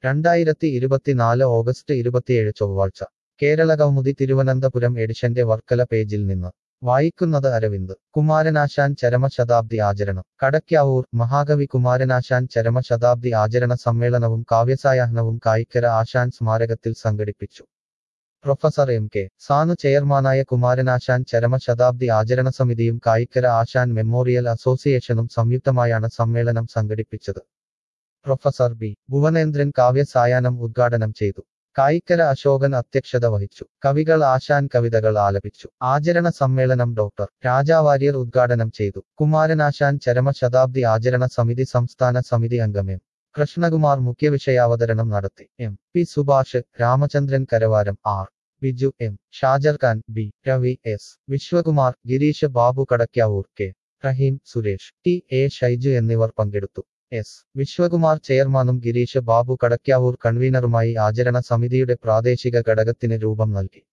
രണ്ടായിരത്തി ഇരുപത്തിനാല് ഓഗസ്റ്റ് ഇരുപത്തിയേഴ് ചൊവ്വാഴ്ച കേരളകൗമുദി തിരുവനന്തപുരം എഡിഷന്റെ വർക്കല പേജിൽ നിന്ന് വായിക്കുന്നത് അരവിന്ദ് കുമാരനാശാൻ ചരമശതാബ്ദി ആചരണം കടയ്ക്കാവൂർ മഹാകവി കുമാരനാശാൻ ചരമശതാബ്ദി ആചരണ സമ്മേളനവും കാവ്യസായാഹ്നവും കായിക്കര ആശാൻ സ്മാരകത്തിൽ സംഘടിപ്പിച്ചു പ്രൊഫസർ എം കെ സാനു ചെയർമാനായ കുമാരനാശാൻ ചരമശതാബ്ദി ആചരണ സമിതിയും കായിക്കര ആശാൻ മെമ്മോറിയൽ അസോസിയേഷനും സംയുക്തമായാണ് സമ്മേളനം സംഘടിപ്പിച്ചത് പ്രൊഫസർ ബി ഭുവനേന്ദ്രൻ കാവ്യസായാഹ്നം ഉദ്ഘാടനം ചെയ്തു കായിക്കര അശോകൻ അധ്യക്ഷത വഹിച്ചു കവികൾ ആശാൻ കവിതകൾ ആലപിച്ചു ആചരണ സമ്മേളനം ഡോക്ടർ രാജാവാര്യർ ഉദ്ഘാടനം ചെയ്തു കുമാരനാശാൻ ചരമശതാബ്ദി ആചരണ സമിതി സംസ്ഥാന സമിതി അംഗം എം കൃഷ്ണകുമാർ മുഖ്യവിഷയാവതരണം നടത്തി M P Subhash Ramachandran Karavaram R Biju M Shajar Khan B Ravi S Viswakumar Gireesh Babu Kadakkavoor K Raheem Suresh T A Shaiju എന്നിവർ പങ്കെടുത്തു എസ് വിശ്വകുമാർ ചെയർമാനും ഗിരീഷ് ബാബു കടയ്ക്കാവൂർ കൺവീനറുമായി ആചരണ സമിതിയുടെ പ്രാദേശിക ഘടകത്തിന് രൂപം നൽകി